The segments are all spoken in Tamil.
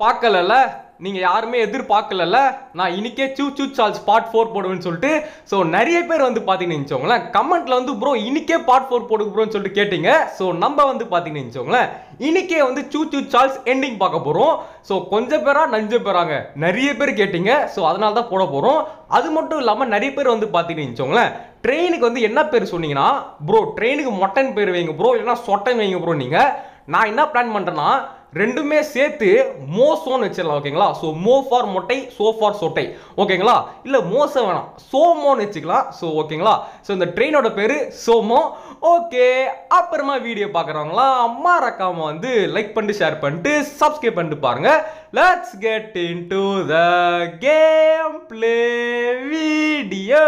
பார்க்கலல்ல நீங்க யாருமே எதிர்பார்க்கலல்ல நான் இன்னைக்கே சூ சூ சார்ல்ஸ் பார்ட் ஃபோர் போடுவேன்னு சொல்லிட்டு ஸோ நிறைய பேர் வந்து பார்த்தீங்கன்னு வச்சுக்கோங்களேன் கமெண்ட்ல வந்து ப்ரோ இன்னைக்கே பார்ட் ஃபோர் போடு ப்ரோன்னு சொல்லிட்டு கேட்டீங்க ஸோ நம்ம வந்து பார்த்தீங்கன்னு வச்சுக்கோங்களேன் இன்னைக்கே வந்து சூ சூ சார்ல்ஸ் எண்டிங் பார்க்க போறோம் ஸோ கொஞ்சம் பேரா நஞ்ச பேராங்க நிறைய பேர் கேட்டீங்க ஸோ அதனால தான் போட போறோம் அது மட்டும் இல்லாமல் நிறைய பேர் வந்து பார்த்தீங்கன்னு வச்சுக்கோங்களேன் ட்ரெயினுக்கு வந்து என்ன பேர் சொன்னீங்கன்னா ப்ரோ ட்ரெயினுக்கு மொட்டன் பேர் வைங்க ப்ரோ இல்லைன்னா சொட்டன் வைங்க ப்ரோ நீங்க நான் என்ன பிளான் பண்றேன்னா ரெண்டுமே சேர்த்து மோசோன்னு வச்சிடலாம் ஓகேங்களா ஸோ மோ ஃபார் மொட்டை சோ ஃபார் சொட்டை ஓகேங்களா இல்லை மோச வேணாம் சோமோன்னு வச்சுக்கலாம் ஸோ ஓகேங்களா ஸோ இந்த ட்ரெயினோட பேர் சோமோ ஓகே அப்புறமா வீடியோ பார்க்குறவங்களாம் மறக்காம வந்து லைக் பண்ணிட்டு ஷேர் பண்ணிட்டு சப்ஸ்கிரைப் பண்ணிட்டு பாருங்க let's get into the game play video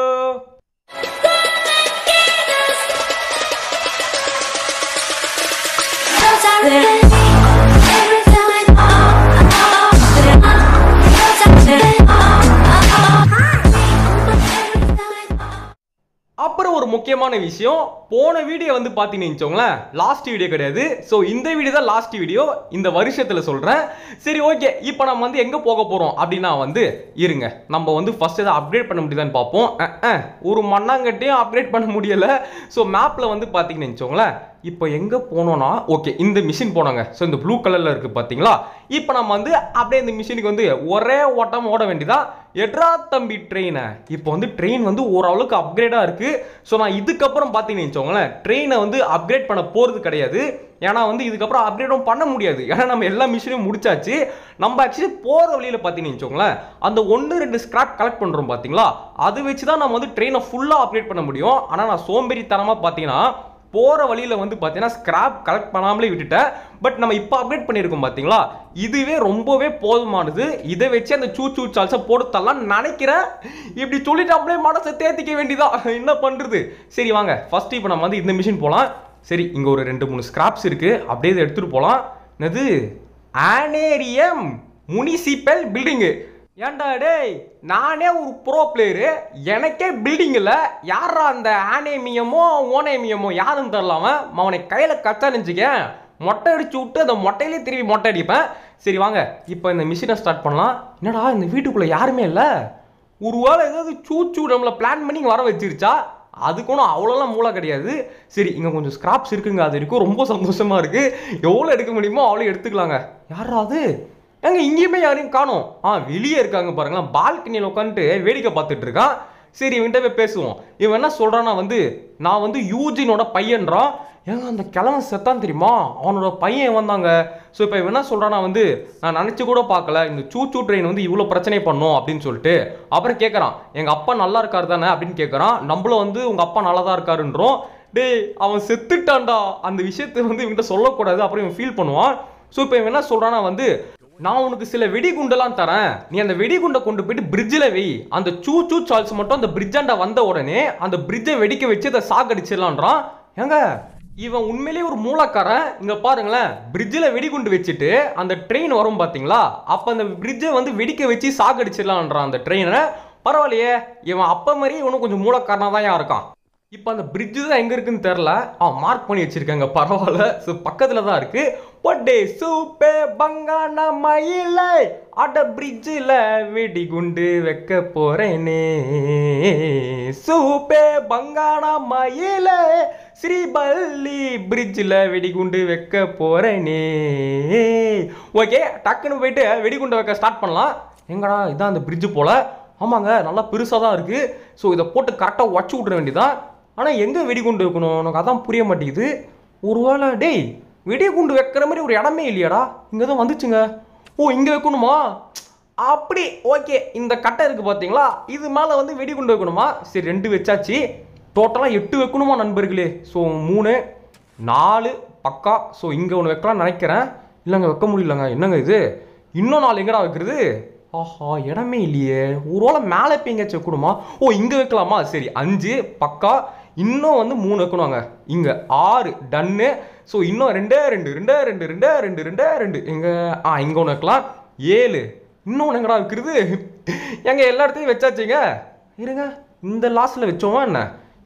அப்புறம் ஒரு முக்கியமான விஷயம் போன வீடியோ வந்து பார்த்தீங்கன்னு வச்சுக்கோங்களேன் லாஸ்ட் வீடியோ கிடையாது ஸோ இந்த வீடியோ தான் லாஸ்ட் வீடியோ இந்த வருஷத்தில் சொல்கிறேன் சரி ஓகே இப்போ நம்ம வந்து எங்கே போக போகிறோம் அப்படின்னா வந்து இருங்க நம்ம வந்து ஃபர்ஸ்ட் எதாவது அப்டேட் பண்ண முடியுதான்னு பார்ப்போம் அஹ், அஹ், ஒரு மண்ணாங்கட்டையும் அப்டேட் பண்ண முடியலை ஸோ மேப்பில் வந்து பார்த்தீங்கன்னு வச்சுக்கோங்களேன் இப்போ எங்கே போனோம்னா ஓகே இந்த மிஷின் போனாங்க ஸோ இந்த ப்ளூ கலரில் இருக்குது பார்த்தீங்களா இப்போ நம்ம வந்து அப்படியே இந்த மிஷினுக்கு வந்து ஒரே ஓட்டம் ஓட வேண்டியதா எட்ரா தம்பி ட்ரெயினை இப்போ வந்து ட்ரெயின் வந்து ஓரளவுக்கு அப்கிரேடாக இருக்குது ஸோ நான் இதுக்கப்புறம் பார்த்தீங்கன்னு வச்சுக்கோங்களேன் ட்ரெயினை வந்து அப்கிரேட் பண்ண போகிறது கிடையாது ஏன்னா வந்து இதுக்கப்புறம் அப்கிரேடும் பண்ண முடியாது ஏன்னா நம்ம எல்லா மிஷினையும் முடிச்சாச்சு நம்ம ஆக்சுவலி போகிற வழியில் பார்த்தீங்கன்னு வச்சுக்கோங்களேன் அந்த ஒன்று ரெண்டு ஸ்கிராப் கலெக்ட் பண்ணுறோம் பார்த்தீங்களா அது வச்சு தான் நம்ம வந்து ட்ரெயினை ஃபுல்லாக அப்கிரேட் பண்ண முடியும் ஆனால் நான் சோம்பேறித்தனமாக பார்த்தீங்கன்னா போகிற வழியில் வந்து பார்த்தீங்கன்னா ஸ்கிராப் கலெக்ட் பண்ணாமலே விட்டுட்டேன் பட் நம்ம இப்போ அப்டேட் பண்ணியிருக்கோம் பார்த்தீங்களா இதுவே ரொம்பவே போதுமானது இதை வச்சு அந்த சூ சூ சால்ஸை போடுத்தலாம் நினைக்கிறேன் இப்படி சொல்லிட்டு அப்படியே மனசை தேத்திக்க வேண்டியதா என்ன பண்ணுறது சரி வாங்க ஃபர்ஸ்ட் இப்போ நம்ம வந்து இந்த மிஷின் போகலாம் சரி இங்கே ஒரு ரெண்டு மூணு ஸ்கிராப்ஸ் இருக்குது அப்படியே இதை எடுத்துகிட்டு போகலாம் என்னது ஆனேரியம் முனிசிபல் பில்டிங்கு ஏன்டா டேய் நானே ஒரு ப்ரோ பிளேயரு எனக்கே பில்டிங் இல்லை யாரா அந்த ஆனேமியமோ ஓனேமியமோ யாருன்னு தெரிலாம அவனை கையில் கத்தறிஞ்சிக்க மொட்டை அடிச்சு விட்டு அந்த மொட்டையிலே திரும்பி மொட்டை அடிப்பேன் சரி வாங்க இப்போ இந்த மிஷினை ஸ்டார்ட் பண்ணலாம் என்னடா இந்த வீட்டுக்குள்ளே யாருமே இல்லை ஒருவேளை ஏதாவது சூச்சு நம்மளை பிளான் பண்ணி இங்க வர வச்சிருச்சா அதுக்கு ஒன்றும் அவ்வளோலாம் மூளை கிடையாது சரி இங்கே கொஞ்சம் ஸ்கிராப்ஸ் இருக்குங்க அது வரைக்கும் ரொம்ப சந்தோஷமா இருக்கு எவ்வளோ எடுக்க முடியுமோ அவ்வளோ எடுத்துக்கலாங்க யாரா அது ஏங்க இங்கேயுமே யாரையும் காணோம் ஆ வெளியே இருக்காங்க பாருங்களேன் பால்கனியில் உட்காந்துட்டு வேடிக்கை பார்த்துட்டு இருக்கான் சரி இவன்கிட்ட போய் பேசுவோம் இவன் என்ன சொல்றான்னா வந்து நான் வந்து யூஜினோட பையன்றான் ஏங்க அந்த கிழவன் செத்தான் தெரியுமா அவனோட பையன் வந்தாங்க ஸோ இப்போ இவன் என்ன சொல்றானா வந்து நான் நினச்சி கூட பார்க்கல இந்த சூச்சூ ட்ரெயின் வந்து இவ்வளோ பிரச்சனை பண்ணும் அப்படின்னு சொல்லிட்டு அப்புறம் கேட்குறான் எங்கள் அப்பா நல்லா இருக்காரு தானே அப்படின்னு கேட்குறான் நம்மளும் வந்து உங்கள் அப்பா நல்லா தான் இருக்காருன்றோம் டேய் அவன் செத்துட்டான்டா அந்த விஷயத்தை வந்து இவன்கிட்ட சொல்லக்கூடாது அப்புறம் இவன் ஃபீல் பண்ணுவான் ஸோ இப்போ இவன் என்ன சொல்றானா வந்து நான் உனக்கு சில வெடிகுண்டெல்லாம் தரேன் நீ அந்த வெடிகுண்டை கொண்டு போயிட்டு பிரிட்ஜில் வை அந்த சூ சூ சார்ல்ஸ் மட்டும் அந்த பிரிட்ஜாண்ட வந்த உடனே அந்த பிரிட்ஜை வெடிக்க வச்சு அதை சாகடிச்சிடலான்றான் ஏங்க இவன் உண்மையிலேயே ஒரு மூலக்காரன் இங்க பாருங்களேன் பிரிட்ஜில் வெடிகுண்டு வச்சுட்டு அந்த ட்ரெயின் வரும் பாத்தீங்களா அப்ப அந்த பிரிட்ஜை வந்து வெடிக்க வச்சு சாகடிச்சிடலான்றான் அந்த ட்ரெயினை பரவாயில்லையே இவன் அப்ப மாதிரி இவனும் கொஞ்சம் மூலக்காரனா தான் இருக்கான் இப்போ அந்த பிரிட்ஜு தான் எங்கே இருக்குன்னு தெரில அவன் மார்க் பண்ணி வச்சிருக்காங்க பரவாயில்ல ஸோ பக்கத்தில் தான் இருக்கு ஒட்டே சூப்பே பங்கான மயிலை அட பிரிட்ஜில் வெடிகுண்டு வைக்க போறேனே சூப்பே பங்கான மயிலை ஸ்ரீபல்லி பிரிட்ஜில் வெடிகுண்டு வைக்க போறேனே ஓகே டக்குன்னு போயிட்டு வெடிகுண்டு வைக்க ஸ்டார்ட் பண்ணலாம் எங்கடா இதான் அந்த பிரிட்ஜு போல ஆமாங்க நல்லா பெருசாக தான் இருக்குது ஸோ இதை போட்டு கரெக்டாக உடச்சி விட்ற வேண்டியதான் ஆனால் எங்கே வெடிகுண்டு வைக்கணும் எனக்கு அதான் புரிய மாட்டேங்குது ஒருவேளை டேய் வெடிகுண்டு வைக்கிற மாதிரி ஒரு இடமே இல்லையாடா இங்கே தான் வந்துச்சுங்க ஓ இங்கே வைக்கணுமா அப்படி ஓகே இந்த கட்டை இருக்குது பார்த்தீங்களா இது மேலே வந்து வெடிகுண்டு வைக்கணுமா சரி ரெண்டு வச்சாச்சு டோட்டலாக எட்டு வைக்கணுமா நண்பர்களே ஸோ மூணு நாலு பக்கா ஸோ இங்கே ஒன்று வைக்கலாம்னு நினைக்கிறேன் இல்லைங்க வைக்க முடியலங்க என்னங்க இது இன்னும் நாலு எங்கடா வைக்கிறது ஆஹா இடமே இல்லையே ஒருவேளை மேலே இப்போ எங்கேயாச்சும் வைக்கணுமா ஓ இங்கே வைக்கலாமா சரி அஞ்சு பக்கா இன்னும் வந்து மூணு வைக்கணுங்க இங்கே ஆறு டன்னு ஸோ இன்னும் ரெண்டே ரெண்டு ரெண்டே ரெண்டு ரெண்டே ரெண்டு ரெண்டே ரெண்டு எங்கே ஆ இங்கே ஒன்று வைக்கலாம் ஏழு இன்னொன்று எங்கடா வைக்கிறது எங்க எல்லா இடத்தையும் வச்சாச்சுங்க இருங்க இந்த லாஸ்ட்டில் வச்சோமா என்ன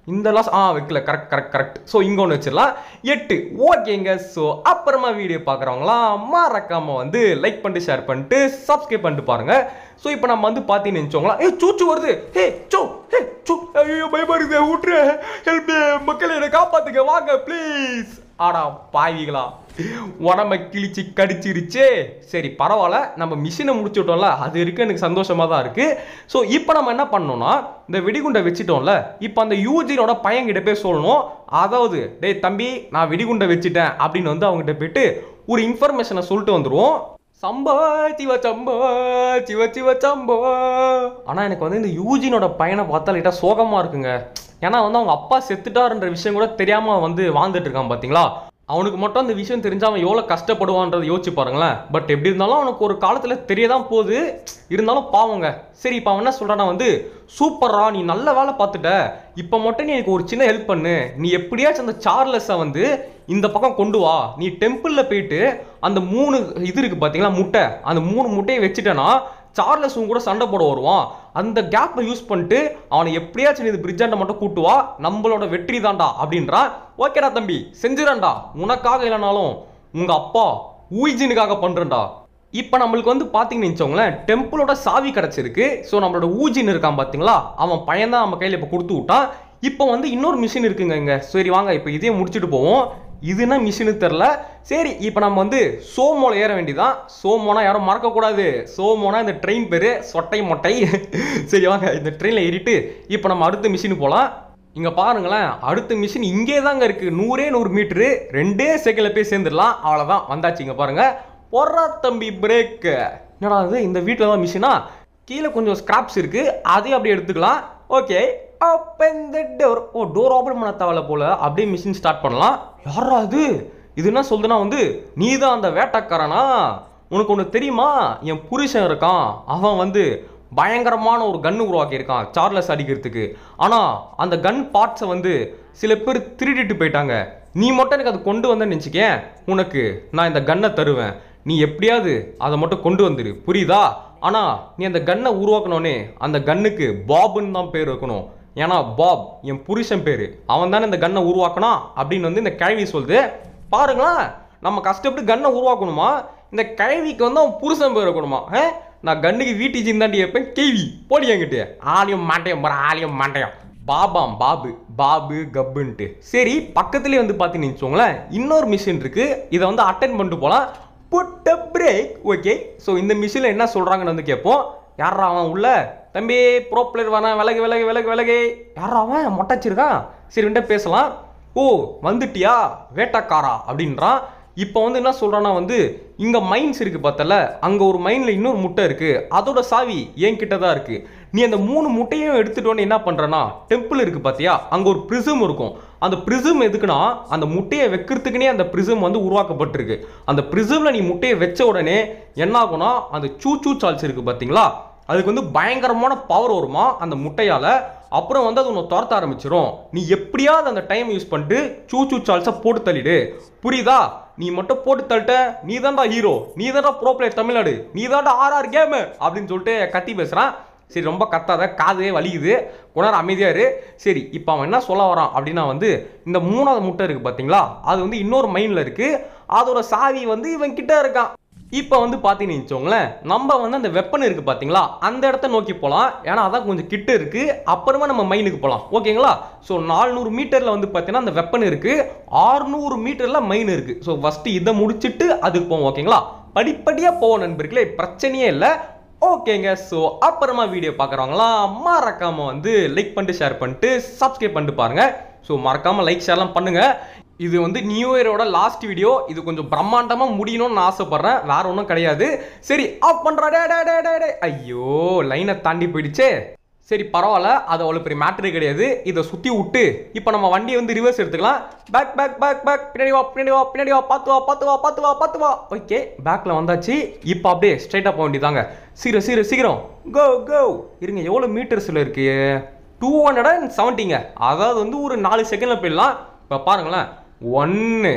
இந்த லாஸ் ஆ வைக்கல கரெக்ட் கரெக்ட் கரெக்ட் ஸோ இங்கே ஒன்று வச்சிடலாம் எட்டு ஓகேங்க ஸோ அப்புறமா வீடியோ பார்க்குறவங்களாம் மறக்காம வந்து லைக் பண்ணிட்டு ஷேர் பண்ணிட்டு சப்ஸ்கிரைப் பண்ணிட்டு பாருங்க ஸோ இப்போ நம்ம வந்து பார்த்தீங்கன்னு நினச்சோங்களா ஏ சூச்சு வருது ஹே சோ ஹே சூ ஐயோ பயமா இருக்குது விட்டுரு ஹெல்ப் மக்கள் என்னை காப்பாத்துங்க வாங்க ப்ளீஸ் ஆடா பாவிகளா உடம்ப கிழிச்சு கடிச்சிருச்சே சரி பரவாயில்ல நம்ம மிஷினை முடிச்சு விட்டோம்ல அது இருக்கு எனக்கு சந்தோஷமா தான் இருக்கு ஸோ இப்போ நம்ம என்ன பண்ணோம்னா இந்த வெடிகுண்டை வச்சுட்டோம்ல இப்போ அந்த யூஜினோட பையன்கிட்ட போய் சொல்லணும் அதாவது டேய் தம்பி நான் வெடிகுண்டை வச்சுட்டேன் அப்படின்னு வந்து அவங்ககிட்ட போயிட்டு ஒரு இன்ஃபர்மேஷனை சொல்லிட்டு வந்துருவோம் சம்பா சிவ சம்பா சிவ சிவ சம்பா ஆனால் எனக்கு வந்து இந்த யூஜினோட பையனை பார்த்தா லைட்டாக சோகமாக இருக்குங்க ஏன்னா வந்து அவங்க அப்பா செத்துட்டாருன்ற விஷயம் கூட தெரியாமல் வந்து வாழ்ந்துட்டு இருக்கான் பார்த்தீங்களா அவனுக்கு மட்டும் அந்த விஷயம் தெரிஞ்சா அவன் எவ்வளோ கஷ்டப்படுவான்றதை யோசிச்சு பாருங்களேன் பட் எப்படி இருந்தாலும் அவனுக்கு ஒரு காலத்தில் தெரியதான் போகுது இருந்தாலும் பாவங்க சரி இப்போ அவன் என்ன சொல்கிறான்னா வந்து சூப்பரா நீ நல்ல வேலை பார்த்துட்ட இப்போ மட்டும் நீ எனக்கு ஒரு சின்ன ஹெல்ப் பண்ணு நீ எப்படியாச்சும் அந்த சார்லஸை வந்து இந்த பக்கம் கொண்டு வா நீ டெம்பிளில் போயிட்டு அந்த மூணு இது இருக்குது பார்த்தீங்களா முட்டை அந்த மூணு முட்டையை வச்சுட்டேன்னா சார்லஸ் உன் கூட சண்டை போட வருவான் அந்த கேப்பை யூஸ் பண்ணிட்டு அவனை எப்படியாச்சும் நீ இந்த பிரிட்ஜாண்ட மட்டும் கூட்டு வா நம்மளோட வெற்றி தான்டா அப்படின்றான் ஓகேடா தம்பி செஞ்சிடறேன்டா உனக்காக இல்லைனாலும் உங்க அப்பா ஊஜினுக்காக பண்றேன்டா இப்போ நம்மளுக்கு வந்து பார்த்தீங்கன்னு வச்சோங்களேன் டெம்பிளோட சாவி கிடச்சிருக்கு ஸோ நம்மளோட ஊஜின் இருக்கான் பார்த்தீங்களா அவன் பையன் தான் நம்ம கையில் இப்போ கொடுத்து விட்டான் இப்போ வந்து இன்னொரு மிஷின் இருக்குங்க இங்க சரி வாங்க இப்போ இதையும் முடிச்சுட்டு போவோம் இது என்ன மிஷினு தெரில சரி இப்போ நம்ம வந்து சோமோல ஏற வேண்டியதான் சோமோனா யாரும் மறக்கக்கூடாது சோமோனா இந்த ட்ரெயின் பேர் சொட்டை மொட்டை சரி வாங்க இந்த ட்ரெயினில் ஏறிட்டு இப்போ நம்ம அடுத்த மிஷினுக்கு போகலாம் இங்கே பாருங்களேன் அடுத்த மிஷின் இங்கே தாங்க இருக்குது நூறே நூறு மீட்ரு ரெண்டே செகண்டில் போய் சேர்ந்துடலாம் அவ்வளோதான் வந்தாச்சு இங்கே பாருங்க பொறா தம்பி பிரேக்கு என்னடா இது இந்த வீட்டில் தான் மிஷினா கீழே கொஞ்சம் ஸ்கிராப்ஸ் இருக்குது அதையும் அப்படியே எடுத்துக்கலாம் okay open the door oh door open பண்ண தேவையில்ல போல அப்படியே மிஷின் ஸ்டார்ட் பண்ணலாம் யாரா அது இது என்ன சொல்லுதுன்னா வந்து நீ தான் அந்த வேட்டக்காரனா உனக்கு ஒன்று தெரியுமா என் புருஷன் இருக்கான் அவன் வந்து பயங்கரமான ஒரு கன் உருவாக்கியிருக்கான் சார்லஸ் அடிக்கிறதுக்கு ஆனால் அந்த கன் பார்ட்ஸை வந்து சில பேர் திருடிட்டு போயிட்டாங்க நீ மட்டும் எனக்கு அது கொண்டு வந்தேன்னு நினச்சிக்கேன் உனக்கு நான் இந்த கன்னை தருவேன் நீ எப்படியாவது அதை மட்டும் கொண்டு வந்துரு புரியுதா ஆனால் நீ அந்த கன்னை உருவாக்கணுனே அந்த கன்னுக்கு பாபுன்னு தான் பேர் வைக்கணும் ஏன்னா பாப் என் புருஷன் பேர் அவன் தானே இந்த கன்னை உருவாக்கினா அப்படின்னு வந்து இந்த கேள்வி சொல்லுது பாருங்களேன் நம்ம கஷ்டப்பட்டு கன்னை உருவாக்கணுமா இந்த கேள்விக்கு வந்து அவன் புருஷன் பேர் வைக்கணுமா ஆ? நான் கன்னுக்கு வீட்டு தாண்டி வைப்பேன் கேள்வி போடி என்கிட்ட ஆலியம் மாட்டையம் போற ஆலியம் மாட்டையம் பாபாம் பாபு பாபு கப்புன்ட்டு சரி பக்கத்துலேயே வந்து பார்த்தீங்கன்னு வச்சுக்கோங்களேன் இன்னொரு மிஷின் இருக்கு இதை வந்து அட்டன் பண்ணிட்டு போகலாம் புட் பிரேக் ஓகே ஸோ இந்த மிஷினில் என்ன சொல்கிறாங்கன்னு வந்து கேட்போம் யாரா அவன் உள்ள தம்பி ப்ரோ பிளேயர் வேணா விலகு விலகு விலகு விலகு யாரா அவன் மொட்டச்சிருக்கான் சரி வந்துட்டு பேசலாம் ஓ வந்துட்டியா வேட்டக்காரா அப்படின்றான் இப்போ வந்து என்ன சொல்றான்னா வந்து இங்க மைன்ஸ் இருக்கு பார்த்தல அங்க ஒரு மைன்ல இன்னொரு முட்டை இருக்கு அதோட சாவி என்கிட்ட தான் இருக்கு நீ அந்த மூணு முட்டையும் எடுத்துட்டு வந்து என்ன பண்றனா டெம்பிள் இருக்கு பாத்தியா அங்க ஒரு பிரிசம் இருக்கும் அந்த பிரிசம் எதுக்குன்னா அந்த முட்டையை வைக்கிறதுக்குனே அந்த பிரிசம் வந்து உருவாக்கப்பட்டிருக்கு அந்த பிரிசம்ல நீ முட்டையை வச்ச உடனே என்ன ஆகும்னா அந்த சூச்சூ சால்ஸ் இருக்கு பாத்தீங்களா அதுக்கு வந்து பயங்கரமான பவர் வருமா அந்த முட்டையால அப்புறம் வந்து அது உன்னை துரத்த ஆரம்பிச்சிரும் நீ எப்படியாவது அந்த டைம் யூஸ் பண்ணிட்டு சூச்சூ சால்ஸை போட்டு தள்ளிடு புரியுதா நீ மட்டும் போட்டு தள்ளிட்ட நீ தான்டா ஹீரோ நீ தான்டா ப்ரோ பிளேயர் தமிழ்நாடு நீ தான்டா ஆர்ஆர் கேமர் அப்படின்னு சொல்லிட்டு கத்தி பேசுறான் சரி ரொம்ப கத்தாத காதே வலிக்குது குணர அமைதியா இரு சரி இப்போ அவன் என்ன சொல்ல வரான் அப்படின்னா வந்து இந்த மூணாவது முட்டை இருக்கு பாத்தீங்களா அது வந்து இன்னொரு மைண்ட்ல இருக்கு அதோட சாவி வந்து இவன் கிட்ட இருக்கான் இப்போ வந்து பார்த்தீங்கன்னு வச்சுக்கோங்களேன் நம்ம வந்து அந்த வெப்பன் இருக்கு பார்த்தீங்களா அந்த இடத்த நோக்கி போகலாம் ஏன்னா அதான் கொஞ்சம் கிட்ட இருக்கு அப்புறமா நம்ம மைனுக்கு போகலாம் ஓகேங்களா ஸோ நானூறு மீட்டரில் வந்து பார்த்தீங்கன்னா அந்த வெப்பன் இருக்கு ஆறுநூறு மீட்டரில் மைன் இருக்கு ஸோ ஃபர்ஸ்ட் இதை முடிச்சுட்டு அதுக்கு போவோம் ஓகேங்களா படிப்படியாக போவோம் நண்பர்களே பிரச்சனையே இல்லை ஓகேங்க ஸோ அப்புறமா வீடியோ பார்க்குறவங்களாம் மறக்காம வந்து லைக் பண்ணிட்டு ஷேர் பண்ணிட்டு சப்ஸ்கிரைப் பண்ணிட்டு பாருங்க ஸோ மறக்காம லைக் ஷேர்லாம் பண்ணுங்க இது வந்து நியூ இயரோட லாஸ்ட் வீடியோ இது கொஞ்சம் பிரம்மாண்டமாக முடியணும்னு நான் ஆசைப்படுறேன் வேற ஒன்றும் கிடையாது சரி ஆஃப் பண்ணுறா டே டே டே டே டே ஐயோ லைனை தாண்டி போயிடுச்சே சரி பரவாயில்ல அது அவ்வளோ பெரிய மேட்ரு கிடையாது இதை சுற்றி விட்டு இப்போ நம்ம வண்டியை வந்து ரிவர்ஸ் எடுத்துக்கலாம் பேக் பேக் பேக் பேக் பின்னாடி வா பின்னாடி வா பின்னாடி வா பார்த்து வா பார்த்து வா பார்த்து வா பார்த்து வா ஓகே பேக்கில் வந்தாச்சு இப்போ அப்படியே ஸ்ட்ரைட்டாக போக வேண்டியதாங்க சீக்கிரம் சீக்கிரம் சீக்கிரம் கோ கோ இருங்க எவ்வளோ மீட்டர்ஸில் இருக்கு டூ ஹண்ட்ரட் அண்ட் செவன்ட்டிங்க அதாவது வந்து ஒரு நாலு செகண்டில் போயிடலாம் இப்போ பாருங்களேன் ஒன்று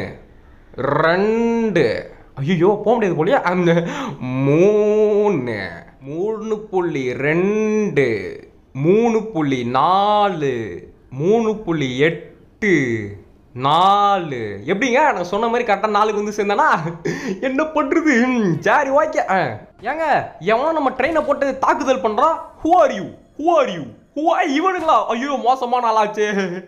ரெண்டு ஐயோ போக முடியாது போலியா அந்த மூணு மூணு புள்ளி ரெண்டு மூணு புள்ளி நாலு மூணு புள்ளி எட்டு நாலு எப்படிங்க நான் சொன்ன மாதிரி கரெக்டாக நாலுக்கு வந்து சேர்ந்தானா என்ன பண்ணுறது ம், சரி ஓகே ஆ ஏங்க எவனோ நம்ம ட்ரெயினை போட்டு தாக்குதல் பண்ணுறான் who are you who are you who இவனுங்களா ஐயோ மோசமான ஆளாச்சே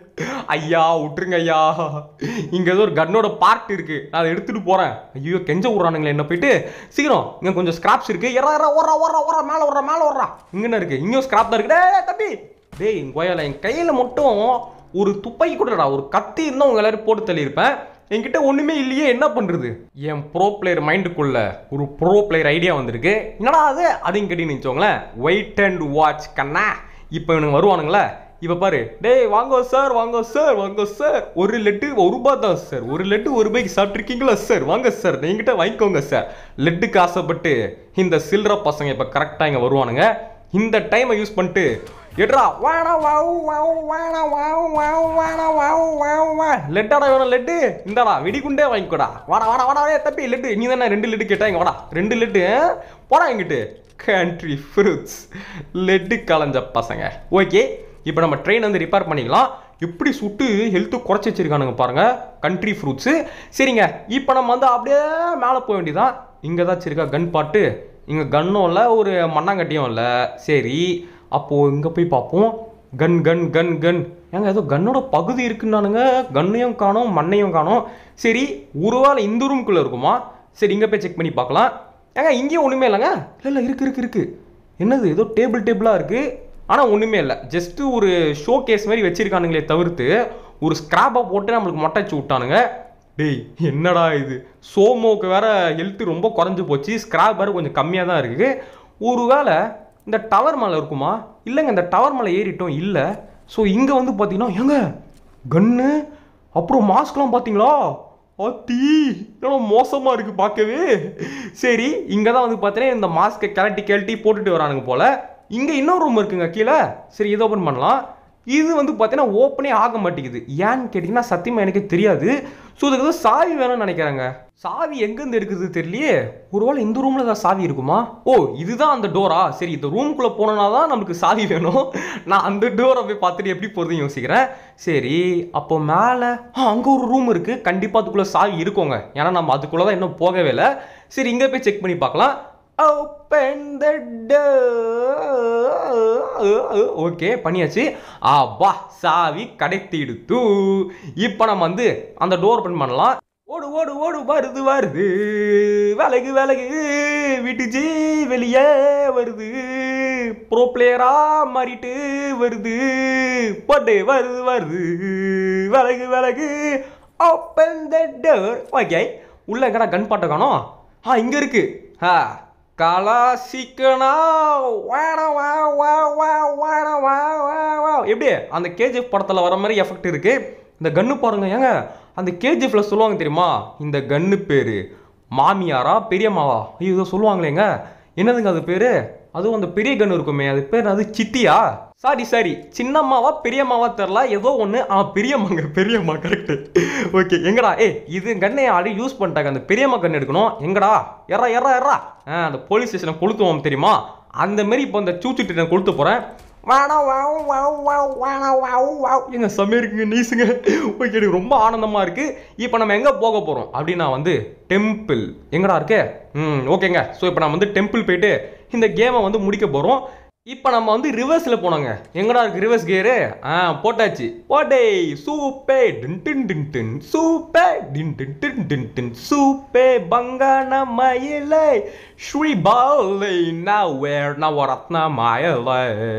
ஐயா விட்டுருங்க ஐயா இங்க ஏதோ ஒரு கன்னோட பார்ட் இருக்கு நான் அதை எடுத்துட்டு போறேன் ஐயோ கெஞ்ச விட்றானுங்களே என்ன போயிட்டு சீக்கிரம் இங்க கொஞ்சம் ஸ்கிராப்ஸ் இருக்கு எறா எறா ஓரா ஓரா ஓரா மேல ஓரா மேல ஓரா இங்கன்னு இருக்கு இங்கேயும் ஸ்கிராப் தான் இருக்கு டேய் தம்பி டேய் என் கோயால என் கையில மட்டும் ஒரு துப்பாக்கி கூடடா ஒரு கத்தி இருந்தா உங்க எல்லாரும் போட்டு தள்ளியிருப்பேன் என்கிட்ட ஒண்ணுமே இல்லையே என்ன பண்றது என் ப்ரோ பிளேயர் மைண்டுக்குள்ள ஒரு ப்ரோ பிளேயர் ஐடியா வந்திருக்கு என்னடா அது அதையும் கேட்டீங்கன்னு வச்சுக்கோங்களேன் வெயிட் அண்ட் வாட்ச் கண்ணா இப்போ இவனுங்க வருவானுங்களே இப்போ பாரு டேய் வாங்கோ சார் வாங்கோ சார் வாங்கோ சார் ஒரு லெட்டு ஒரு ரூபாய் தான் சார் ஒரு லெட்டு ஒரு ரூபாய்க்கு சாப்பிட்ருக்கீங்களா சார் வாங்க சார் நீங்கிட்ட வாங்கிக்கோங்க சார் லெட்டுக்கு ஆசைப்பட்டு இந்த சில்லற பசங்க இப்போ கரெக்டாக இங்கே வருவானுங்க இந்த டைமை யூஸ் பண்ணிட்டு எட்ரா வாடா வாவு வாவு வாடா வாவு வாவு வாடா வாவு வாவு வா லெட்டாடா வேணும் லெட்டு இந்தாடா வெடிகுண்டே வாங்கிக்கோடா வாடா வாடா வாடா ஏய் தப்பி லெட்டு நீ தானே ரெண்டு லெட்டு கேட்டா இங்க வாடா ரெண்டு லெட்டு போடா எங்கிட்டு கண்ட்ரி ஃப்ரூட்ஸ் லெட்டு கலைஞ்ச பசங்க ஓகே இப்போ நம்ம ட்ரெயின் வந்து ரிப்பேர் பண்ணிக்கலாம் எப்படி சுட்டு ஹெல்த்து குறைச்சி வச்சிருக்கானுங்க பாருங்க கண்ட்ரி ஃப்ரூட்ஸு சரிங்க இப்போ நம்ம வந்து அப்படியே மேலே போக வேண்டியதான் இங்கே தான் இருக்கா கன் பாட்டு இங்கே கன்னும் இல்லை ஒரு மண்ணாங்கட்டியும் இல்லை சரி அப்போது இங்கே போய் பார்ப்போம் கன் கன் கன் கன் ஏங்க ஏதோ கன்னோட பகுதி இருக்குன்னானுங்க கன்னையும் காணோம் மண்ணையும் காணோம் சரி ஒருவேளை இந்த ரூம்குள்ளே இருக்குமா சரி இங்கே போய் செக் பண்ணி பார்க்கலாம் ஏங்க இங்கேயும் ஒன்றுமே இல்லைங்க இல்லை இல்லை இருக்கு இருக்கு இருக்கு என்னது ஏதோ டேபிள் டேபிளாக இருக்குது ஆனால் ஒன்றுமே இல்லை ஜஸ்ட்டு ஒரு ஷோ கேஸ் மாதிரி வச்சிருக்கானுங்களே தவிர்த்து ஒரு ஸ்கிராப்பை போட்டு நம்மளுக்கு மொட்டை வச்சு விட்டானுங்க டேய் என்னடா இது சோமோக்கு வேற ஹெல்த் ரொம்ப குறைஞ்சு போச்சு ஸ்கிராப் வேற கொஞ்சம் கம்மியாக தான் இருக்குது ஒருவேளை இந்த டவர் மலை இருக்குமா இல்லைங்க இந்த டவர் மலை ஏறிட்டோம் இல்லை ஸோ இங்கே வந்து பார்த்தீங்கன்னா ஏங்க கன்னு அப்புறம் மாஸ்க்லாம் பார்த்தீங்களா அத்தி என்னடா மோசமாக இருக்குது பார்க்கவே சரி இங்கே தான் வந்து பார்த்தீங்கன்னா இந்த மாஸ்க்கை கிளட்டி கிளட்டி போட்டுட்டு வரானுங்க போல் இங்கே இன்னொரு ரூம் இருக்குங்க கீழே சரி இதை ஓப்பன் பண்ணலாம் இது வந்து பார்த்தீங்கன்னா ஓப்பனே ஆக மாட்டேங்குது ஏன்னு கேட்டிங்கன்னா சத்தியமாக எனக்கு தெரியாது ஸோ இதுக்கு ஏதோ சாவி வேணும்னு நினைக்கிறாங்க சாவி எங்கேருந்து எடுக்குது தெரியலையே ஒருவேளை இந்த ரூமில் தான் சாவி இருக்குமா ஓ இதுதான் அந்த டோரா சரி இந்த ரூம்குள்ளே போனோன்னா தான் நமக்கு சாவி வேணும் நான் அந்த டோரை போய் பார்த்துட்டு எப்படி போகிறதுன்னு யோசிக்கிறேன் சரி அப்போ மேலே ஆ அங்கே ஒரு ரூம் இருக்குது கண்டிப்பாக அதுக்குள்ளே சாவி இருக்குங்க ஏன்னா நம்ம அதுக்குள்ளே தான் இன்னும் போகவே இல்லை சரி இங்கே போய் செக் பண்ணி பார்க்கலாம் ஓப்பன் த ஓகே பண்ணியாச்சு ஆபா சாவி கிடைத்திடுத்து இப்போ நம்ம வந்து அந்த டோர் ஓப்பன் பண்ணலாம் ஓடு ஓடு ஓடு வருது வருது விலகு விலகு வீட்டு ஜி வெளியே வருது ப்ரோ பிளேயரா மாறிட்டு வருது போட்டு வருது வருது விலகு விலகு ஓப்பன் த டோர் ஓகே உள்ள எங்கடா கன் பாட்டை காணோம் ஆ இங்க இருக்கு ஆ கலாசிக்கனா வாட வா வா வா வாட வா வா வா எப்படி அந்த கேஜிஎஃப் படத்தில் வர மாதிரி எஃபெக்ட் இருக்கு இந்த கன்னு பாருங்க ஏங்க அந்த கேஜிஎஃப்ல சொல்லுவாங்க தெரியுமா இந்த கன்னு பேரு மாமியாரா பெரியம்மாவா ஐயோ ஏதோ சொல்லுவாங்களேங்க என்னதுங்க அது பேரு அதுவும் அந்த பெரிய கன்று இருக்குமே அது பேர் அது சித்தியா சாரி சாரி சின்னம்மாவா பெரியம்மாவா தெரில ஏதோ ஒன்று ஆ பெரியம்மாங்க பெரியம்மா கரெக்டு ஓகே எங்கடா ஏ இது கண்ணை ஆடி யூஸ் பண்ணிட்டாங்க அந்த பெரியம்மா கன்று எடுக்கணும் எங்கடா எறா எறா எறா ஆ அந்த போலீஸ் ஸ்டேஷனை கொளுத்துவோம் தெரியுமா அந்த மாதிரி இப்போ அந்த சூச்சுட்டு நான் கொளுத்து போகிறேன் வாடா வாவ் வாவ் வாவ் வாடா வாவ் வாவ் எங்க செம்மையா இருக்குங்க நீசுங்க ஓகே எனக்கு ரொம்ப ஆனந்தமா இருக்கு இப்போ நம்ம எங்க போக போறோம் அப்படின்னா வந்து டெம்பிள் எங்கடா இருக்கு ம் ஓகேங்க ஸோ இப்போ நம்ம வந்து டெம்பிள் போயிட்டு இந்த கேமை வந்து முடிக்க போறோம் இப்போ நம்ம வந்து ரிவர்ஸில் போனோங்க எங்கடா இருக்கு ரிவர்ஸ் கியரு ஆ போட்டாச்சு போட்டே சூப்பே டின் டின் டின் டின் சூப்பே டின் டின் டின் டின் டின் சூப்பே பங்கான மயிலை ஸ்ரீ பாலை நவேர் நவரத்ன மயிலை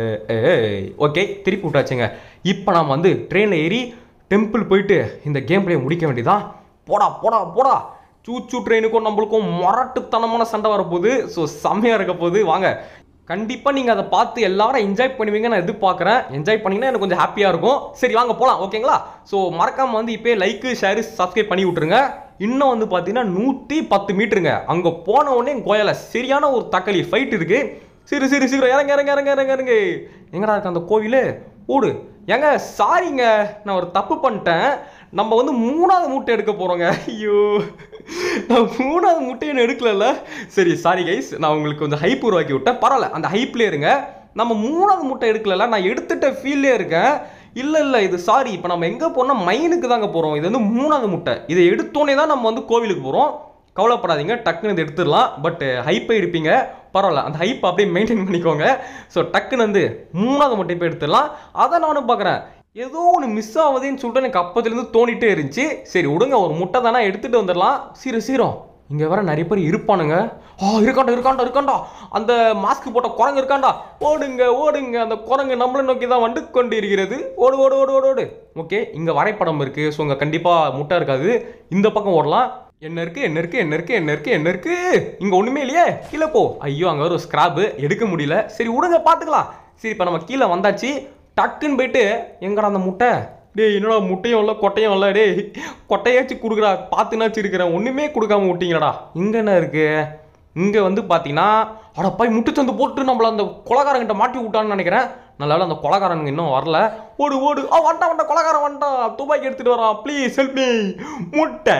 ஓகே திருப்பி விட்டாச்சுங்க இப்போ நாம் வந்து ட்ரெயினில் ஏறி டெம்பிள் போயிட்டு இந்த கேம் பிளே முடிக்க வேண்டியதான் போடா போடா போடா சூச்சு ட்ரெயினுக்கும் நம்மளுக்கும் மொரட்டுத்தனமான சண்டை வரப்போகுது ஸோ செம்மையாக இருக்க போகுது வாங்க கண்டிப்பாக நீங்கள் அதை பார்த்து எல்லாரும் என்ஜாய் பண்ணுவீங்க நான் எதிர்பார்க்குறேன் என்ஜாய் பண்ணீங்கன்னா எனக்கு கொஞ்சம் ஹாப்பியாக இருக்கும் சரி வாங்க போகலாம் ஓகேங்களா ஸோ மறக்காமல் வந்து இப்போயே லைக்கு ஷேரு சப்ஸ்கிரைப் பண்ணி விட்ருங்க இன்னும் வந்து பார்த்தீங்கன்னா நூற்றி பத்து மீட்டருங்க அங்கே போன உடனே கோயில சரியான ஒரு தக்காளி ஃபைட் இருக்கு சரி சரி சீக்கிரம் இறங்க இறங்க இறங்க இறங்க இறங்க எங்கடா இருக்கு அந்த கோவில் ஓடு ஏங்க சாரிங்க நான் ஒரு தப்பு பண்ணிட்டேன் நம்ம வந்து மூணாவது மூட்டை எடுக்க போகிறோங்க ஐயோ நான் மூணாவது முட்டையை எடுக்கலல்ல சரி சாரி கைஸ் நான் உங்களுக்கு கொஞ்சம் ஹைப் உருவாக்கி விட்டேன் பரவாயில்ல அந்த ஹைப்லேயே இருங்க நம்ம மூணாவது முட்டை எடுக்கலல்ல நான் எடுத்துட்ட ஃபீல்லே இருக்கேன் இல்லை இல்லை இது சாரி இப்போ நம்ம எங்கே போறோம்னா மைனுக்கு தாங்க போகிறோம் இது வந்து மூணாவது முட்டை இதை எடுத்தோடனே தான் நம்ம வந்து கோவிலுக்கு போகிறோம் கவலைப்படாதீங்க டக்குன்னு இதை எடுத்துடலாம் பட் ஹைப்பை இருப்பீங்க பரவாயில்ல அந்த ஹைப் அப்படியே மெயின்டைன் பண்ணிக்கோங்க ஸோ டக்குன்னு வந்து மூணாவது முட்டை போய் எடுத்துடலாம் அதை நானும் பார்க்குறேன் ஏதோ ஒன்று மிஸ் ஆகுதுன்னு சொல்லிட்டு எனக்கு அப்போதுலேருந்து தோணிட்டே இருந்துச்சு சரி விடுங்க ஒரு முட்டை தானே எடுத்துகிட்டு வந்துடலாம் சீரம் சீரம் இங்கே வேற நிறைய பேர் இருப்பானுங்க ஆ இருக்காண்டா இருக்காண்டா இருக்காண்டா அந்த மாஸ்க் போட்ட குரங்கு இருக்காண்டா ஓடுங்க ஓடுங்க அந்த குரங்கு நம்மளை நோக்கி தான் வந்து கொண்டு இருக்கிறது ஓடு ஓடு ஓடு ஓடு ஓடு ஓகே இங்கே வரைபடம் இருக்குது ஸோ இங்கே கண்டிப்பாக முட்டை இருக்காது இந்த பக்கம் ஓடலாம் என்ன இருக்கு என்ன இருக்கு என்ன இருக்கு என்ன இருக்கு என்ன இருக்கு இங்க ஒண்ணுமே இல்லையே கீழே போ ஐயோ அங்க ஒரு ஸ்கிராப் எடுக்க முடியல சரி விடுங்க பாத்துக்கலாம் சரி இப்போ நம்ம கீழே வந்தாச்சு டக்குன்னு போயிட்டு எங்கடா அந்த முட்டை டேய் என்னடா முட்டையும் இல்லை கொட்டையும் இல்லை டேய் கொட்டையாச்சும் கொடுக்குறா பார்த்துனாச்சும் இருக்கிறேன் ஒன்றுமே கொடுக்காம விட்டீங்களாடா இங்கே என்ன இருக்கு இங்கே வந்து பார்த்தீங்கன்னா அட போய் முட்டு சந்து போட்டு நம்மள அந்த கொலகாரங்கிட்ட மாட்டி விட்டான்னு நினைக்கிறேன் நல்ல வேளை அந்த கொலகாரனுங்க இன்னும் வரல ஓடு ஓடு ஆ வண்டா வண்டா கொலகாரன் வண்டான் துபாய்க்கு எடுத்துட்டு வரான் ப்ளீஸ் ஹெல்ப் மீ முட்டை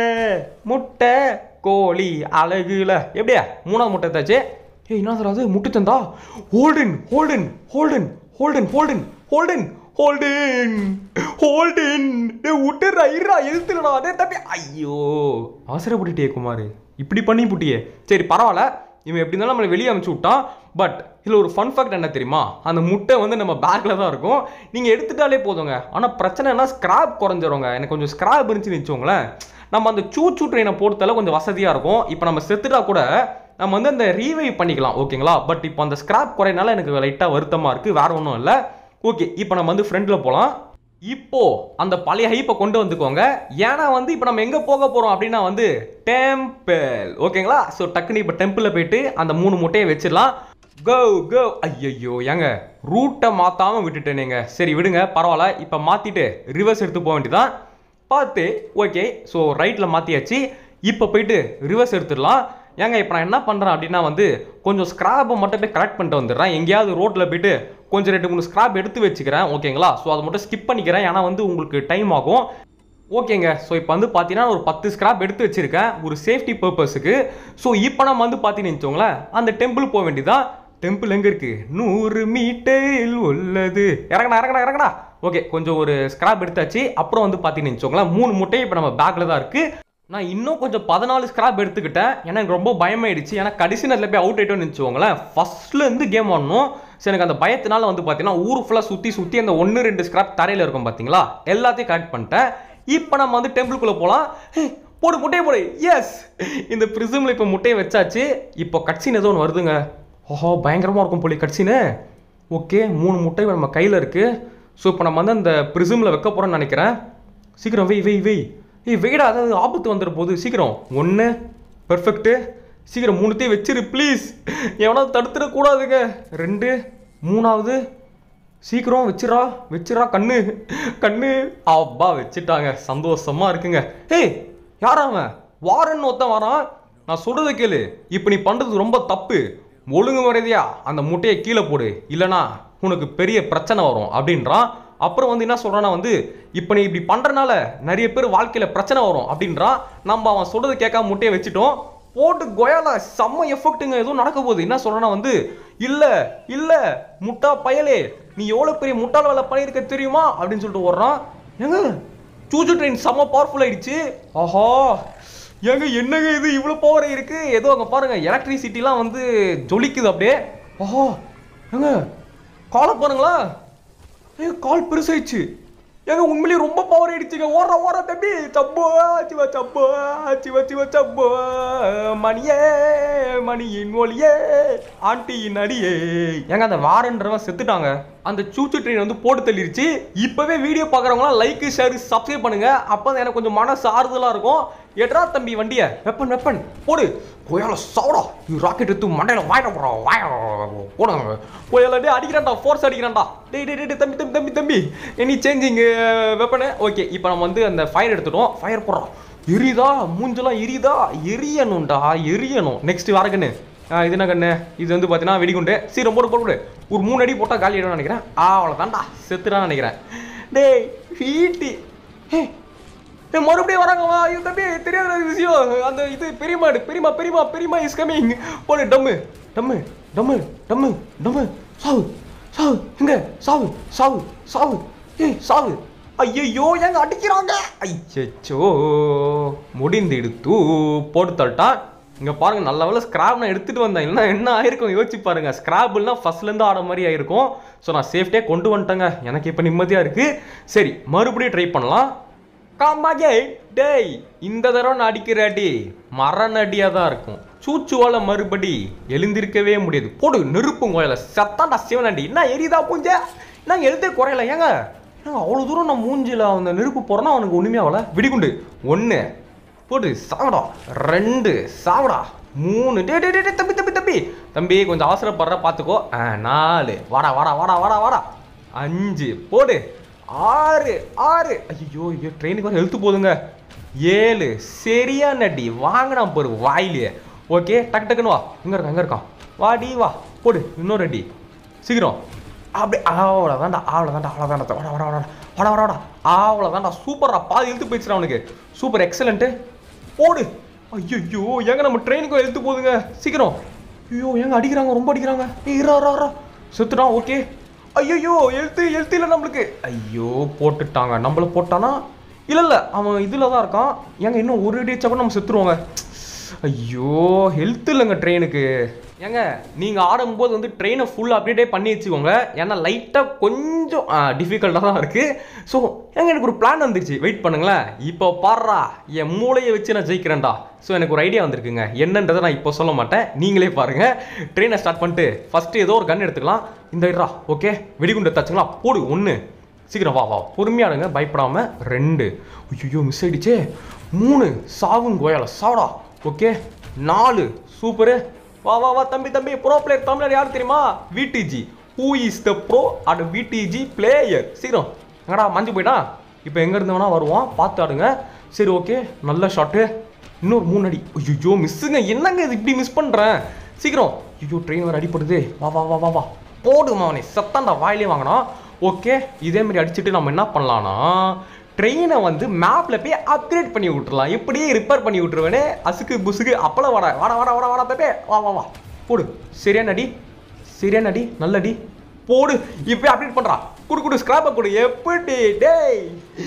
முட்டை கோழி அழகுல எப்படியா மூணாவது முட்டை தாச்சு ஏய் என்ன சார் அது முட்டை சந்தா hold on hold on hold on hold on hold on hold on hold on hold on டேய் விட்டுறா இருடா எழுத்துலடா டேய் தம்பி ஐயோ அவசரப்பட்டுட்டியே குமார் இப்படி பண்ணி புட்டியே சரி பரவாயில்ல இவன் எப்படி இருந்தாலும் நம்மளை வெளியே அனுப்பிச்சு விட்டான் பட் இதில் ஒரு ஃபன் ஃபேக்ட் என்ன தெரியுமா அந்த முட்டை வந்து நம்ம பேக்கில் தான் இருக்கும் நீங்கள் எடுத்துட்டாலே போதுங்க ஆனால் பிரச்சனைனா ஸ்கிராப் குறைஞ்சிருங்க எனக்கு கொஞ்சம் ஸ்கிராப் இருந்துச்சுன்னு வச்சுக்கோங்களேன் நம்ம அந்த சூச்சு ட்ரெயினை போடுறதால கொஞ்சம் வசதியாக இருக்கும் இப்போ நம்ம செத்துட்டா கூட நம்ம வந்து அந்த ரீவைவ் பண்ணிக்கலாம் ஓகேங்களா பட் இப்போ அந்த ஸ்கிராப் குறையினால எனக்கு லைட்டாக வருத்தமாக இருக்குது வேற ஒன்றும் இல்லை ஓகே இப்போ நம்ம வந்து ஃப்ரெண்டில் போகலாம் இப்போ அந்த பழைய ஹைப்பை கொண்டு வந்துக்கோங்க ஏன்னா வந்து இப்போ நம்ம எங்கே போக போகிறோம் அப்படின்னா வந்து டெம்பிள் ஓகேங்களா ஸோ டக்குனு இப்போ டெம்பிளில் போயிட்டு அந்த மூணு முட்டையை வச்சிடலாம் கோ கோ ஐயையோ ஏங்க ரூட்டை மாற்றாமல் விட்டுட்டேனேங்க சரி விடுங்க பரவாயில்ல இப்போ மாற்றிட்டு ரிவர்ஸ் எடுத்து போக வேண்டியதான் பார்த்து ஓகே ஸோ ரைட்டில் மாற்றியாச்சு இப்போ போயிட்டு ரிவர்ஸ் எடுத்துடலாம் ஏங்க இப்போ நான் என்ன பண்ணுறேன் அப்படின்னா வந்து கொஞ்சம் ஸ்க்ராப்பை மட்டும் போய் கலெக்ட் பண்ணிட்டு வந்துடுறேன் எங்கேயாவது ரோட்டில் போயிட்டு கொஞ்சம் ரெண்டு மூணு ஸ்க்ராப் எடுத்து வச்சுக்கிறேன் ஓகேங்களா ஸோ அதை மட்டும் ஸ்கிப் பண்ணிக்கிறேன் ஏன்னா வந்து உங்களுக்கு டைம் ஆகும் ஓகேங்க ஸோ இப்போ வந்து பார்த்தீங்கன்னா ஒரு பத்து ஸ்கிராப் எடுத்து வச்சிருக்கேன் ஒரு சேஃப்டி பர்பஸுக்கு ஸோ இப்போ நம்ம வந்து பார்த்தீங்கன்னு வச்சுக்கோங்களேன் அந்த டெம்பிள் போக வேண்டியதான் டெம்பிள் எங்கே இருக்கு நூறு மீட்டரில் உள்ளது இறங்கடா இறங்கடா இறங்கடா ஓகே கொஞ்சம் ஒரு ஸ்கிராப் எடுத்தாச்சு அப்புறம் வந்து பார்த்தீங்கன்னு வச்சுக்கோங்களேன் மூணு முட்டை இப்போ நம்ம பேக்கில் தான் இருக்கு நான் இன்னும் கொஞ்சம் பதினாலு ஸ்கிராப் எடுத்துக்கிட்டேன் ஏன்னா எனக்கு ரொம்ப பயமாயிடுச்சு ஏன்னா கடைசி நேரத்தில் போய் அவுட் ஆயிட்டோம்னு வச்சுக்கோங்களேன் ஃபர்ஸ்ட்ல இருந்து கேம் ஆடணும் ஸோ எனக்கு அந்த பயத்தினால வந்து பார்த்தீங்கன்னா ஊர் ஃபுல்லாக சுற்றி சுற்றி அந்த ஒன்று ரெண்டு ஸ்கிராப் தரையில் இருக்கும் பார்த்தீங்களா எல்லாத்தையும் கரெக்ட் பண்ணிட்டேன் இப்போ நம்ம வந்து டெம்பிளுக்குள்ளே போகலாம் போடு முட்டையை போடு எஸ் இந்த ப்ரிசமில் இப்போ முட்டையை வச்சாச்சு இப்போ கட்சின் ஏதோ ஒன்று வருதுங்க ஓஹோ பயங்கரமாக இருக்கும் போலி கட்சின்னு ஓகே மூணு முட்டை நம்ம கையில் இருக்குது ஸோ இப்போ நம்ம வந்து அந்த ப்ரிசமில் வைக்க போகிறோம்னு நினைக்கிறேன் சீக்கிரம் வெய் வெய் வெய் ஏய் வெயிடா அதாவது ஆபத்து வந்துட போகுது சீக்கிரம் ஒன்று பெர்ஃபெக்ட்டு சீக்கிரம் மூணுத்தையும் வச்சிரு ப்ளீஸ் எவனா தடுத்துடக்கூடாதுங்க ரெண்டு மூணாவது சீக்கிரம் வச்சிரா வச்சிரா கண்ணு கண்ணு அப்பா வச்சுட்டாங்க சந்தோஷமா இருக்குங்க ஏய் யாரா அவன் வாரன் ஒருத்தன் வரான் நான் சொல்றத கேளு இப்போ நீ பண்றது ரொம்ப தப்பு ஒழுங்கு மரியாதையா அந்த முட்டையை கீழே போடு இல்லனா உனக்கு பெரிய பிரச்சனை வரும் அப்படின்றான் அப்புறம் வந்து என்ன சொல்றானா வந்து இப்போ நீ இப்படி பண்றனால நிறைய பேர் வாழ்க்கையில பிரச்சனை வரும் அப்படின்றான் நம்ம அவன் சொல்றது கேட்காம முட்டையை வச்சுட்டோம் போட்டு கொயால செம்ம எஃபெக்ட்டுங்க எதுவும் நடக்க போகுது என்ன சொல்றேன்னா வந்து இல்ல இல்ல முட்டா பயலே நீ எவ்வளவு பெரிய முட்டாள் வேலை பண்ணியிருக்க தெரியுமா அப்படின்னு சொல்லிட்டு ஓடுறான் ஏங்க சூச்சு ட்ரெயின் செம்ம பவர்ஃபுல் ஆயிடுச்சு ஆஹா ஏங்க என்னங்க இது இவ்வளோ பவர் இருக்கு ஏதோ அங்கே பாருங்க எலக்ட்ரிசிட்டிலாம் வந்து ஜொலிக்குது அப்படியே ஆஹா ஏங்க காலை பாருங்களா ஏ கால் பெருசாயிடுச்சு ஏங்க உண்மையிலேயே ரொம்ப பவர் ஆயிடுச்சுங்க ஓடுற ஓடுற தம்பி சப்போ சிவ சப்போ சிவ சிவ சப்போ மணியே மணியின் ஒளியே ஆண்டியின் அடியே ஏங்க அந்த வாரன்றவன் செத்துட்டாங்க அந்த சூச்சு ட்ரெயின் வந்து போட்டு தள்ளிருச்சு இப்பவே வீடியோ பார்க்குறவங்களாம் லைக் ஷேர் சப்ஸ்கிரைப் பண்ணுங்க அப்போ தான் எனக்கு கொஞ்சம் மனசு ஆறுதலாக இருக்கும் எட்ரா தம்பி வண்டியை வெப்பன் வெப்பன் போடு கோயால சவுடா நீ ராக்கெட் எடுத்து மண்டையில வாயிட போறோம் வாய போடுங்க கோயால டே அடிக்கிறான்டா ஃபோர்ஸ் அடிக்கிறான்டா டேய் டேய் டேய் தம்பி தம்பி தம்பி தம்பி எனி சேஞ்சிங் வெப்பனு ஓகே இப்போ நம்ம வந்து அந்த ஃபயர் எடுத்துட்டோம் ஃபயர் போடுறோம் எரியுதா மூஞ்செல்லாம் எரியுதா எரியணும்டா எரியணும் நெக்ஸ்ட் வர கண்ணு ஆ, இது என்ன கண்ணு இது வந்து பார்த்தீங்கன்னா வெடிகுண்டு சீரம் போட்டு போட்டு போடு. ஒரு மூணு அடி போட்டால் காலி ஆயிடும்னு நினைக்கிறேன் ஆ அவ்வளோதான்டா செத்துடான்னு நினைக்கிறேன் டேய் வீட்டி ஹே ஏ, மறுபடியும் வராங்க வா ஐயோ தம்பி தெரியாத விஷயம் அந்த இது பெரியம்மா எடு. பெரியம்மா பெரியம்மா பெரியம்மா இஸ் கமிங் போடு டம்மு டம்மு டம்மு டம்மு டம்மு சாவு சாவு எங்க சாவு சாவு சாவு ஏய் சாவு ஐயையோ எங்க அடிக்கிறாங்க ஐயச்சோ முடிந்திடுத்து போட்டு தள்ளிட்டான் இங்க பாருங்க நல்ல வேலை ஸ்கிராப் நான் எடுத்துட்டு வந்தேன் இல்லைன்னா என்ன ஆயிருக்கும் யோசிச்சு பாருங்க ஸ்கிராபிள்னா ஃபர்ஸ்ட்ல இருந்து ஆட மாதிரி ஆயிருக்கும் ஸோ நான் சேஃப்டியாக கொண்டு வந்துட்டேங்க எனக்கு இப்போ நிம்மதியா இருக்கு சரி மறுபடியும் ட்ரை பண்ணலாம் காமாகே டேய் இந்த தடவை நான் அடிக்கிற அடி மரண அடியா தான் இருக்கும் சூச்சுவால மறுபடி எழுந்திருக்கவே முடியாது போடு நெருப்பு கோயில சத்தாண்டா சிவனாண்டி என்ன எரியுதா பூஞ்ச நான் எழுதே குறையல ஏங்க ஏங்க அவ்வளோ தூரம் நான் மூஞ்சில அந்த நெருப்பு போறேன்னா அவனுக்கு ஒண்ணுமே ஆகல வெடிகுண்டு ஒன்று போடு சாவடா ரெண்டு சாவடா மூணு டே டே டே டே, தம்பி தம்பி தம்பி தம்பி கொஞ்சம் அவசரப்படுற பார்த்துக்கோ ஆ நாலு வாடா வாடா வாடா வாடா வாடா அஞ்சு போடு ஆறு ஆறு ஐயோ ஐயோ ட்ரெயினுக்கு வர எழுத்து போதுங்க ஏழு சரியா நடி வாங்கினா பாரு வாயிலே ஓகே டக்கு டக்குன்னு வா எங்க இருக்கான் எங்க இருக்கான் வாடி வா போடு இன்னொரு அடி சீக்கிரம் அப்படி அவ்வளோதான்டா அவ்வளோதான்டா அவ்வளோதான்டா வாடா வாடா வாடா வாடா வாடா வாடா அவ்வளோதான்டா சூப்பர்டா பாதி இழுத்து போயிடுச்சுடா அவனுக்கு சூப்பர் எக்ஸலண்ட்டு போடு ஐயோ ஏங்க நம்ம ட்ரெயினுக்கு எழுத்து போகுதுங்க சீக்கிரம் ஐயோ ஏங்க அடிக்கிறாங்க ரொம்ப அடிக்கிறாங்க ஏய் இரா இரா இரா செத்துட்டான் ஓகே ஐயோ எழுத்து எழுத்து இல்லை நம்மளுக்கு ஐயோ போட்டுட்டாங்க நம்மள போட்டானா இல்லை இல்லை அவன் இதில் தான் இருக்கான் ஏங்க இன்னும் ஒரு அடி வச்சா கூட நம்ம செத்துருவாங்க ஐயோ ஹெல்த் இல்லைங்க ட்ரெயினுக்கு ஏங்க நீங்கள் ஆடும்போது வந்து ட்ரெயினை ஃபுல் அப்டேட்டே பண்ணி வச்சுக்கோங்க ஏன்னா லைட்டாக கொஞ்சம் டிஃபிகல்ட்டாக தான் இருக்குது ஸோ ஏங்க எனக்கு ஒரு பிளான் வந்துருச்சு வெயிட் பண்ணுங்களேன் இப்போ பாடுறா என் மூளையை வச்சு நான் ஜெயிக்கிறேன்டா ஸோ எனக்கு ஒரு ஐடியா வந்திருக்குங்க என்னன்றதை நான் இப்போ சொல்ல மாட்டேன் நீங்களே பாருங்கள் ட்ரெயினை ஸ்டார்ட் பண்ணிட்டு ஃபஸ்ட்டு ஏதோ ஒரு கன் எடுத்துக்கலாம் இந்த இடா ஓகே வெடிகுண்டு தச்சுங்களா போடு ஒன்று சீக்கிரம் வா வா பொறுமையாடுங்க பயப்படாம ரெண்டு ஐயோ மிஸ் ஆயிடுச்சே மூணு சாவுங்க கோயால சாவடா ஓகே நாலு சூப்பரு வா வா வா தம்பி தம்பி ப்ரோ பிளேயர் தமிழர் யார் தெரியுமா VDG who is the bro at VDG player சீக்கிரம் எங்கடா மஞ்சு போயிட்டா இப்போ எங்க இருந்து வேணா வருவான் பார்த்து ஆடுங்க சரி ஓகே நல்ல ஷாட்டு இன்னொரு மூணு அடி ஐயோ மிஸ்ஸுங்க என்னங்க இது இப்படி மிஸ் பண்றேன் சீக்கிரம் ஐயோ ட்ரெயின் வேறு அடிப்படுது வா வா வா வா வா போடுமா அவனை சத்தாண்டா வாயிலே வாங்கினோம் ஓகே இதே மாதிரி அடிச்சுட்டு நம்ம என்ன பண்ணலாம்னா ட்ரெயினை வந்து மேப்ல போய் அப்கிரேட் பண்ணி விட்டுறலாம் இப்படியே ரிப்பேர் பண்ணி விட்டுருவேனே அசுக்கு புசுக்கு அப்பளம் வாடா வாடா வாடா வாடா வாடா பேப்பே வா வா வா போடு சரியான அடி சரியான அடி நல்ல அடி போடு இப்போ அப்டேட் பண்றா குடு குடு ஸ்கிராப்பை கொடு எப்படி டேய்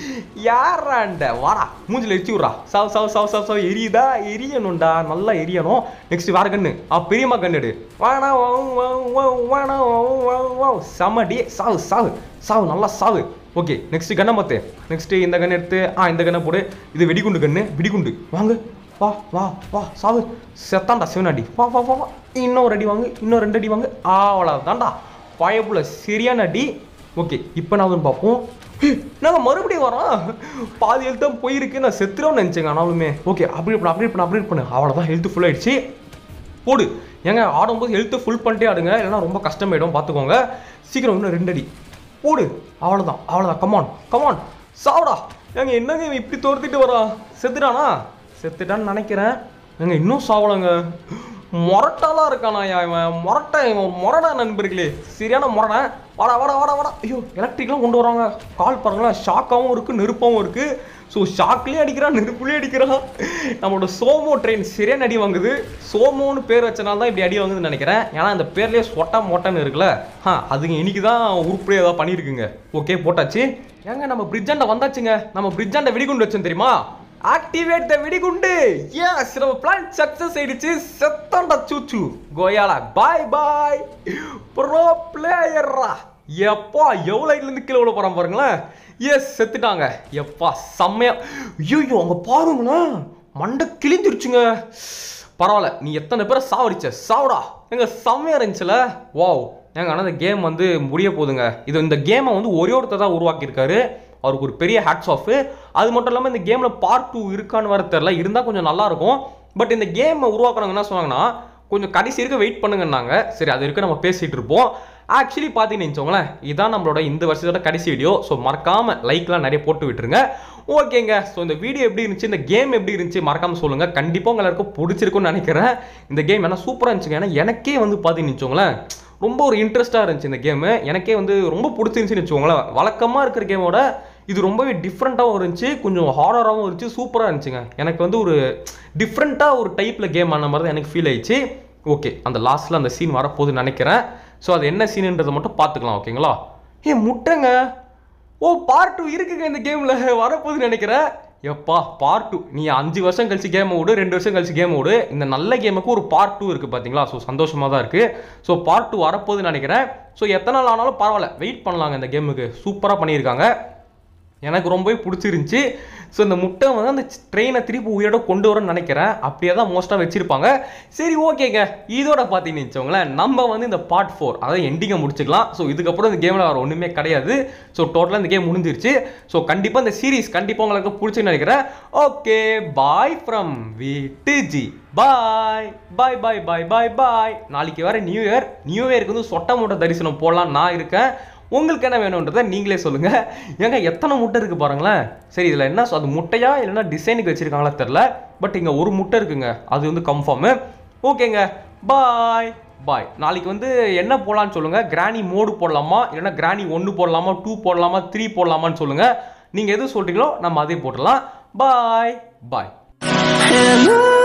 யாராண்ட வாடா மூஞ்சில எரிச்சு விட்றா சாவ் சாவ் சாவ் சாவ் சாவ் எரியுதா எரியணும்டா நல்லா எரியணும் நெக்ஸ்ட் வேற கண்ணு ஆ பெரியம்மா கண்ணு எடு வாடா வாவ் வாவ் வாவ் வாடா வாவ் வாவ் வாவ் செம டி சாவு சாவு சாவு நல்லா சாவு ஓகே நெக்ஸ்ட் கண்ணை மாத்து நெக்ஸ்ட் இந்த கண்ணை எடுத்து ஆ இந்த கண்ணை போடு இது வெடிகுண்டு கண்ணு வெடிகுண்டு வாங்க வா வா வா சாவு செத்தாண்டா சிவனாடி வா வா வா வா இன்னொரு அடி வாங்கு இன்னும் ரெண்டு அடி வாங்கு அவ்வளோதான்டா பயப்புல சரியான அடி ஓகே இப்போ நான் வந்து பார்ப்போம் நாங்கள் மறுபடியும் வரோம் பாதி ஹெல்த் தான் போயிருக்கு நான் செத்துறோம்னு நினச்சேங்க ஆனாலுமே ஓகே அப்டேட் பண்ண அப்டேட் பண்ண அப்டேட் பண்ணு அவ்வளோதான் ஹெல்த் ஃபுல் ஆயிடுச்சு போடு ஏங்க ஆடும்போது ஹெல்த்து ஃபுல் பண்ணிட்டே ஆடுங்க இல்லைன்னா ரொம்ப கஷ்டமாயிடும் பார்த்துக்கோங்க சீக்கிரம் இன்னும் ரெண்டு அடி போடு அவ்வளோதான் அவ்வளோதான் கமான் கமான் சாவடா ஏங்க என்னங்க இவன் இப்படி தோர்த்திட்டு வரான் செத்துட்டானா செத்துட்டான்னு நினைக்கிறேன் ஏங்க இன்னும் சாவலங்க மொரட்டாலாம் இருக்கானா இவன் மொரட்டை இவன் மொரடா நண்பர்களே சரியான மொரடை வாடா வாடா வாடா வாடா ஐயோ எலக்ட்ரிக்லாம் கொண்டு வராங்க கால் பாருங்களேன் ஷாக்காகவும் இருக்குது நெருப்பாகவும் இருக்குது ஸோ ஷாக்லேயும் அடிக்கிறான் நெருப்புலேயும் அடிக்கிறான் நம்மளோட சோமோ ட்ரெயின் சரியான அடி வாங்குது சோமோன்னு பேர் வச்சனால தான் இப்படி அடி வாங்குதுன்னு நினைக்கிறேன் ஏன்னா இந்த பேர்லேயே சொட்டா மொட்டைன்னு இருக்குல்ல ஆ அதுங்க இன்னைக்கு தான் உருப்படியாக ஏதாவது பண்ணியிருக்குங்க ஓகே போட்டாச்சு ஏங்க நம்ம பிரிட்ஜாண்ட வந்தாச்சுங்க நம்ம பிரிட்ஜாண்ட வெடிகுண்டு வச்சோம் தெரியுமா ஆக்டிவேட் த வெடிகுண்டு எஸ் நம்ம பிளான் சக்சஸ் ஆயிடுச்சு செத்தாண்டா சூச்சு கோயாலா பாய் பாய் ப்ரோ பிளேயர்ரா எப்பா எவ்வளோ இருந்து கீழே விழ போறான் பாருங்களேன் எஸ் செத்துட்டாங்க எப்பா செம்மையா ஐயோ அங்க பாருங்களேன் மண்டை கிழிஞ்சிருச்சுங்க பரவாயில்ல நீ எத்தனை பேரை சாவடிச்ச சாவடா எங்க செம்மையா இருந்துச்சுல வாவ் ஏங்க ஆனால் இந்த கேம் வந்து முடிய போகுதுங்க இது இந்த கேமை வந்து ஒரே ஒருத்தர் தான் உருவாக்கியிருக்காரு அவருக்கு ஒரு பெரிய ஹேட்ஸ் ஆஃப் அது மட்டும் இல்லாமல் இந்த கேமில் பார்ட் டூ இருக்கான்னு வர தெரில இருந்தால் கொஞ்சம் நல்லா இருக்கும் பட் இந்த கேமை உருவாக்குறவங்க என்ன சொன்னாங்கன்னா கொஞ்சம் கடைசி இருக்க வெயிட் பண்ணுங்கன்னாங்க சரி அது வரைக்கும் நம்ம பேசிகிட்டு இருப்போம் ஆக்சுவலி பார்த்தீங்கன்னு வச்சுக்கோங்களேன் இதான் நம்மளோட இந்த வருஷத்தோட கடைசி வீடியோ ஸோ மறக்காம லைக்லாம் நிறைய போட்டு விட்டுருங்க ஓகேங்க ஸோ இந்த வீடியோ எப்படி இருந்துச்சு இந்த கேம் எப்படி இருந்துச்சு மறக்காம சொல்லுங்க கண்டிப்பாக உங்க எல்லாருக்கும் பிடிச்சிருக்கும்னு நினைக்கிறேன் இந்த கேம் ஏன்னா சூப்பராக இருந்துச்சுங்க ஏன்னா எனக்கே வந்து பார்த்தீங்கன்னு வச்சுக்கோங்களேன் ரொம்ப ஒரு இன்ட்ரெஸ்ட்டாக இருந்துச்சு இந்த கேமு எனக்கே வந்து ரொம்ப பிடிச்சிருந்துச்சின்னு வச்சுக்கோங்களேன் வழக்கமாக இருக்கிற கேமோட இது ரொம்பவே டிஃப்ரெண்ட்டாகவும் இருந்துச்சு கொஞ்சம் ஹாரராகவும் இருந்துச்சு சூப்பராக இருந்துச்சுங்க எனக்கு வந்து ஒரு டிஃப்ரெண்ட்டாக ஒரு டைப்பில் கேம் ஆன மாதிரி தான் எனக்கு ஃபீல் ஆயிடுச்சு ஓகே அந்த லாஸ்ட்டில் அந்த சீன் வரப்போகுதுன்னு நினைக்கிறேன் ஸோ அது என்ன சீனுன்றதை மட்டும் பார்த்துக்கலாம் ஓகேங்களா ஏ முட்டைங்க ஓ பார்ட் டூ இருக்குங்க இந்த கேமில் வரப்போகுதுன்னு நினைக்கிறேன் எப்பா பார்ட் டூ நீ அஞ்சு வருஷம் கழிச்சு கேமை விடு ரெண்டு வருஷம் கழிச்சு கேமை விடு இந்த நல்ல கேமுக்கு ஒரு பார்ட் டூ இருக்குது பார்த்தீங்களா ஸோ சந்தோஷமாக தான் இருக்குது ஸோ பார்ட் டூ வரப்போகுதுன்னு நினைக்கிறேன் ஸோ எத்தனை நாள் ஆனாலும் பரவாயில்ல வெயிட் பண்ணலாங்க இந்த கேமுக்கு சூப்பராக பண்ணியிருக்காங்க எனக்கு ரொம்பவே பிடிச்சிருந்துச்சி ஸோ இந்த முட்டை வந்து அந்த ட்ரெயினை திருப்பி உயிரோட கொண்டு வரணும்னு நினைக்கிறேன் அப்படியே தான் மோஸ்ட்டாக வச்சிருப்பாங்க சரி ஓகேங்க இதோட பார்த்தீங்கன்னு வச்சோங்களேன் நம்ம வந்து இந்த பார்ட் ஃபோர் அதாவது எண்டிங்கை முடிச்சுக்கலாம் ஸோ இதுக்கப்புறம் இந்த கேமில் வர ஒன்றுமே கிடையாது ஸோ டோட்டலாக இந்த கேம் முடிஞ்சிருச்சு ஸோ கண்டிப்பாக இந்த சீரிஸ் கண்டிப்பாக உங்களுக்கு பிடிச்சுன்னு நினைக்கிறேன் ஓகே பாய் ஃப்ரம் வீட்டு ஜி bye bye bye bye bye bye நாளைக்கு வேற நியூ இயர் நியூ இயருக்கு வந்து சொட்ட மூட்டை தரிசனம் போடலாம் நான் இருக்கேன் உங்களுக்கு என்ன வேணுன்றதை நீங்களே சொல்லுங்க ஏங்க எத்தனை முட்டை இருக்கு பாருங்களேன் சரி இதில் என்ன சொ- அது முட்டையா இல்லைன்னா டிசைனுக்கு வச்சிருக்காங்களா தெரில பட் இங்கே ஒரு முட்டை இருக்குங்க அது வந்து கன்ஃபார்மு ஓகேங்க பாய் பாய் நாளைக்கு வந்து என்ன போடலான்னு சொல்லுங்க கிராணி மோடு போடலாமா இல்லைன்னா கிராணி ஒன்று போடலாமா டூ போடலாமா த்ரீ போடலாமான்னு சொல்லுங்க நீங்கள் எது சொல்றீங்களோ நம்ம அதே போட்டுடலாம் பாய் பாய் Hello.